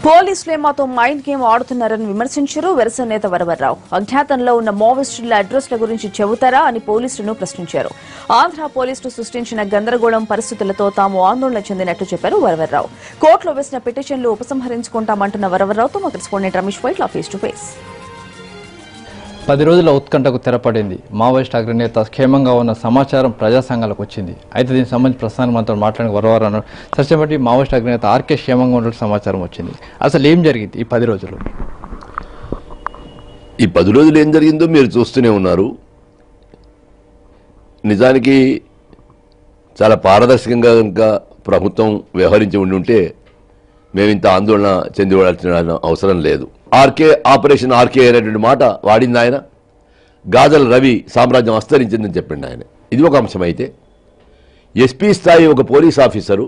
పోలీసులే మాతో mind game ఆడుతున్నారని విమర్శించారు వెరస నేత వరవర్రావు అజ్ఞాతంలో ఉన్న మావోయిస్టుల అడ్రస్ల గురించి చెబుతారా అని పోలీసులను ప్రశ్నించారు ఆంధ్ర పోలీసులు సృష్టించిన గందరగోళం పరిస్థితులతో తాము ఆందోళన చెందినట్టు చెప్పారు వరవర్రావు కోర్టులో వేసిన పిటిషన్లు ఉపసంహరించుకుంటామంటున్న వరవర్రావుతో మా correspondent Ramesh Vaitla face to face పది రోజుల ఉత్కంఠకు తెరపడింది మావోయిస్ట్ అగ్రనేత క్షేమంగా ఉన్న సమాచారం ప్రజా సంఘాలకు వచ్చింది అయితే దీనికి సంబంధించి ప్రస్తుతానికి మనతో మాట్లాడిన వరవారు అన్నారు సత్యం బట్టి మావోయిస్ట్ అగ్రనేత ఆర్కే క్షేమంగా ఉన్నట్టు సమాచారం వచ్చింది అసలు ఏం జరిగింది ఈ పది రోజులు ఈ పది రోజులు ఏం జరిగిందో మీరు చూస్తూనే ఉన్నారు నిజానికి చాలా పారదర్శకంగా కనుక ప్రభుత్వం వ్యవహరించి ఉండి ఉంటే మేము ఇంత ఆందోళన చెందివలసిన అవసరం లేదు ఆర్కే ఆపరేషన్ ఆర్కే అనేటువంటి మాట వాడింది ఆయన గాజల రవి సామ్రాజ్యం అస్తరించిందని చెప్పిండు ఆయన ఇది ఒక అంశం అయితే ఎస్పీ స్థాయి ఒక పోలీస్ ఆఫీసరు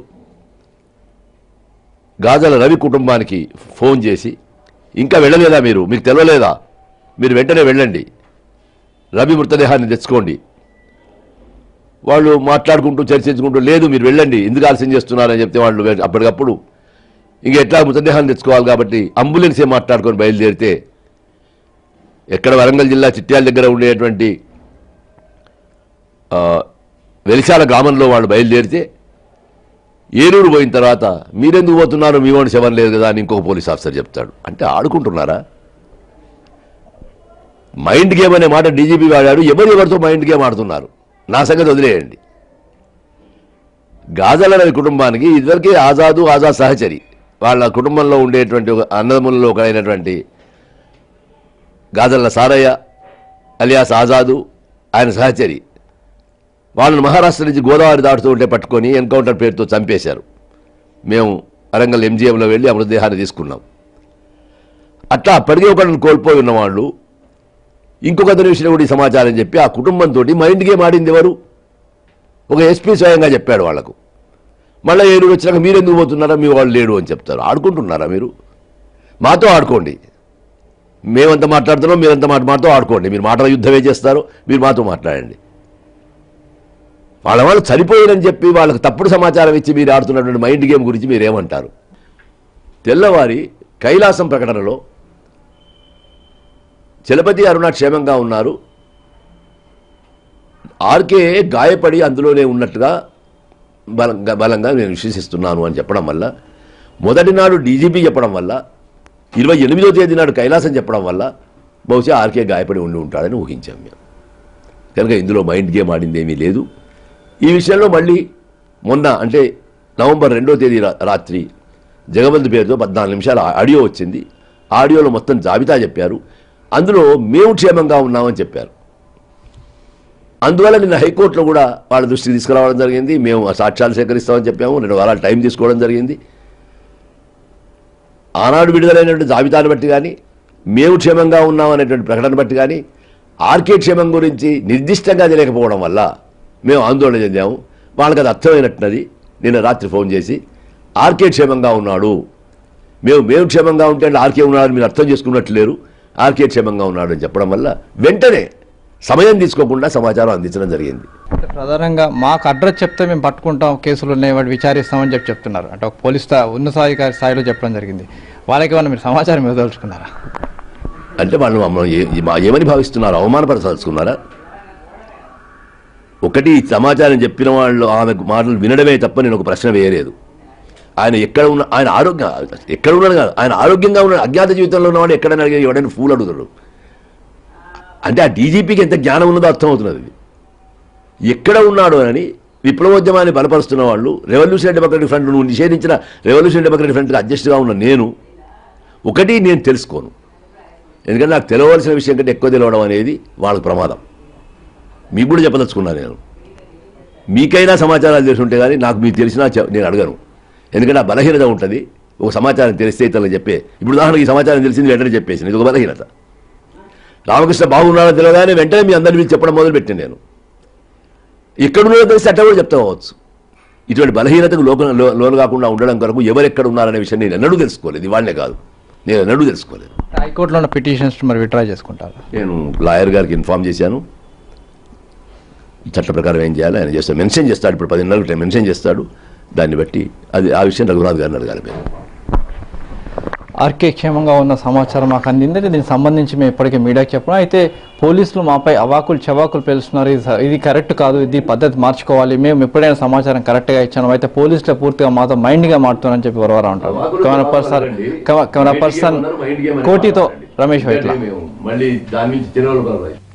గాజల రవి కుటుంబానికి ఫోన్ చేసి ఇంకా వెళ్ళలేదా మీరు మీకు తెలవలేదా మీరు వెంటనే వెళ్ళండి రవి మృతదేహాన్ని తెచ్చుకోండి వాళ్ళు మాట్లాడుకుంటూ చర్చించుకుంటూ లేదు మీరు వెళ్ళండి ఎందుకు ఆలస్యం చేస్తున్నారని చెప్తే వాళ్ళు వె- అప్పటికప్పుడు ఇంక ఎట్లా మృతదేహాన్ని తెచ్చుకోవాలి కాబట్టి అంబులెన్సే మాట్లాడుకొని బయలుదేరితే ఎక్కడ వరంగల్ జిల్లా చిట్యాల దగ్గర ఉండేటువంటి ఆ, వెలిశాల గ్రామంలో వాళ్ళు బయలుదేరితే ఏలూరు పోయిన తర్వాత మీరెందుకు పోతున్నారు మీ వాడిని శవం లేదు కదా అని ఇంకొక పోలీస్ ఆఫీసర్ చెప్తాడు అంటే ఆడుకుంటున్నారా మైండ్ గేమ్ అనే మాట డీజీపీ వాడాడు ఎవరు ఎవరితో మైండ్ గేమ్ ఆడుతున్నారు నా సంగతి వదిలేయండి గాజల రవి కుటుంబానికి ఇదివరకే ఆజాదు ఆజాద్ సహచరి వాళ్ళ కుటుంబంలో ఉండేటువంటి ఒక అన్నదమ్ములలో ఒకడైనటువంటి గాజల్ల సారయ్య అలియాస్ ఆజాదు ఆయన సహచరి వాళ్ళని మహారాష్ట్ర నుంచి గోదావరి దాటుతూ ఉంటే పట్టుకొని ఎన్కౌంటర్ పేరుతో చంపేశారు మేము వరంగల్ ఎంజీఎంలో వెళ్ళి ఆ మృతదేహాన్ని తీసుకున్నాం అట్లా అప్పటికే ఒకరిని కోల్పోయి ఉన్నవాళ్ళు ఇంకొక అతని విషయంలో కూడా ఈ సమాచారం చెప్పి ఆ కుటుంబంతో మైండ్ గేమ్ ఆడింది ఎవరు ఒక ఎస్పీ స్వయంగా చెప్పాడు వాళ్లకు మళ్ళీ ఏడు వచ్చినాక మీరు ఎందుకు పోతున్నారా మీ వాళ్ళు లేడు అని చెప్తారు ఆడుకుంటున్నారా మీరు మాతో ఆడుకోండి మేమంత మాట్లాడుతున్నాం మీరంత మాట మాతో ఆడుకోండి మీరు మాటల యుద్ధమే చేస్తారు మీరు మాతో మాట్లాడండి వాళ్ళ వాళ్ళు చనిపోయారని చెప్పి వాళ్ళకి తప్పుడు సమాచారం ఇచ్చి మీరు ఆడుతున్నటువంటి మైండ్ గేమ్ గురించి మీరు ఏమంటారు తెల్లవారి కైలాసం ప్రకటనలో చలపతి అరుణ క్షేమంగా ఉన్నారు ఆర్కే గాయపడి అందులోనే ఉన్నట్టుగా బలంగా బలంగా నేను విశ్వసిస్తున్నాను అని చెప్పడం వల్ల మొదటి నాడు డీజీపీ చెప్పడం వల్ల ఇరవై ఎనిమిదో తేదీ నాడు కైలాసం చెప్పడం వల్ల బహుశా ఆర్కే గాయపడి ఉండి ఉంటాడని ఊహించాం మేము కనుక ఇందులో మైండ్ గేమ్ ఆడింది ఏమీ లేదు ఈ విషయంలో మళ్ళీ మొన్న అంటే నవంబర్ రెండో తేదీ రా- రాత్రి జగబంధు పేరుతో పద్నాలుగు నిమిషాల ఆడియో వచ్చింది ఆడియోలో మొత్తం జాబితా చెప్పారు అందులో మేము క్షేమంగా ఉన్నామని చెప్పారు అందువల్ల నిన్న హైకోర్టులో కూడా వాళ్ళ దృష్టికి తీసుకురావడం జరిగింది మేము ఆ సాక్ష్యాలు సేకరిస్తామని చెప్పాము రెండు వారాలు టైం తీసుకోవడం జరిగింది ఆనాడు విడుదలైనటువంటి జాబితాను బట్టి కానీ మేము క్షేమంగా ఉన్నాం అనేటువంటి ప్రకటన బట్టి కానీ ఆర్కే క్షేమం గురించి నిర్దిష్టంగా తెలియకపోవడం వల్ల మేము ఆందోళన చెందాము వాళ్ళకి అది అర్థమైనట్టున్నది నిన్న రాత్రి ఫోన్ చేసి ఆర్కే క్షేమంగా ఉన్నాడు మేము మేము క్షేమంగా ఉంటే అంటే ఆర్కే ఉన్నాడని మీరు అర్థం చేసుకున్నట్లు లేరు ఆర్కే క్షేమంగా ఉన్నాడు అని చెప్పడం వల్ల వెంటనే సమయం తీసుకోకుండా సమాచారం అందించడం జరిగింది అంటే ప్రధానంగా మాకు అడ్రస్ చెప్తే మేము పట్టుకుంటాం కేసులు ఉన్నాయి వాటి విచారిస్తామని చెప్పి చెప్తున్నారు అంటే ఒక పోలీస్ స్థాయి ఉన్నతాధికారి స్థాయిలో చెప్పడం జరిగింది వాళ్ళకి ఏమన్నా మీరు సమాచారం ఇవ్వదలుచుకున్నారా అంటే వాళ్ళు మమ్మల్ని ఏ- మా- ఏమని భావిస్తున్నారు అవమానపరచాల్సుకున్నారా ఒకటి ఈ సమాచారం చెప్పిన వాళ్ళు ఆమె మాటలు వినడమే తప్ప నేను ఒక ప్రశ్న వేయలేదు ఆయన ఎక్కడ ఉన్న ఆయన ఆరోగ్య ఎక్కడ ఉన్నాడు కాదు ఆయన ఆరోగ్యంగా ఉన్నాడు అజ్ఞాత జీవితంలో ఉన్నవాడు ఎక్కడైనా అడిగి ఎవడైనా ఫూల్ అడుగుతాడు అంటే ఆ డీజీపీకి ఎంత జ్ఞానం ఉన్నదో అర్థమవుతున్నది ఇది ఎక్కడ ఉన్నాడు అని విప్లవోద్యమాన్ని బలపరుస్తున్న వాళ్ళు రెవల్యూషన్ డెమోక్రటిక్ ఫ్రంట్ నువ్వు నిషేధించిన రెవల్యూషన్ డెమోక్రటిక్ ఫ్రంట్కి అడ్జస్ట్గా ఉన్న నేను ఒకటి నేను తెలుసుకోను ఎందుకంటే నాకు తెలవలసిన విషయం కంటే ఎక్కువ తెలవడం అనేది వాళ్ళకి ప్రమాదం మీకు కూడా చెప్పదలుచుకున్నాను నేను మీకైనా సమాచారాలు తెలిసి ఉంటే కానీ నాకు మీకు తెలిసినా చె- నేను అడగను ఎందుకంటే ఆ బలహీనత ఉంటుంది ఒక సమాచారం తెలిస్తే ఇతరులకు చెప్పే ఇప్పుడు ఉదాహరణకి ఈ సమాచారం తెలిసింది వెంటనే చెప్పేసి ఇది ఒక బలహీనత రామకృష్ణ బాగున్నాడో తెలియగానే వెంటనే మీ అందరి మీద చెప్పడం మొదలుపెట్టాను నేను ఎక్కడున్నారో తెలిసి అట్లా కూడా చెప్తా పోవచ్చు ఇటువంటి బలహీనతకు లోక లో- లోను కాకుండా ఉండడం కొరకు ఎవరు ఎక్కడ ఉన్నారనే విషయం నేను ఎన్నడూ తెలుసుకోలేదు ఇవాళనే కాదు నేను ఎన్నడూ తెలుసుకోలేదు హైకోర్టులో ఉన్న పిటిషన్స్ మరి విత్డ్రా చేసుకుంటారు నేను లాయర్ గారికి ఇన్ఫామ్ చేశాను చట్ట ప్రకారం ఏం చేయాలో ఆయన చేస్తాడు మెన్షన్ చేస్తాడు ఇప్పుడు పదిన్నరకు మెన్షన్ చేస్తాడు దాన్ని బట్టి అది ఆ విషయం రఘునాథ్ గారిని అడగాలి మీరు ఆర్కే క్షేమంగా ఉన్న సమాచారం మాకు అందింది దీనికి సంబంధించి మేము ఇప్పటికే మీడియాకి చెప్పడం అయితే పోలీసులు మాపై అవాకులు చవాకులు పేలుస్తున్నారు ఇది స- ఇది కరెక్ట్ కాదు ఇది పద్ధతి మార్చుకోవాలి మేము ఎప్పుడైనా సమాచారం కరెక్ట్గా ఇచ్చాను అయితే పోలీసులే పూర్తిగా మాతో మైండ్గా మారుతున్నారని చెప్పి వరవరా ఉంటారు కెమెరా పర్సన్ కెమెరా పర్సన్ కోటితో రమేష్ వైట్ల మళ్ళీ దాని నుంచి తిరగలు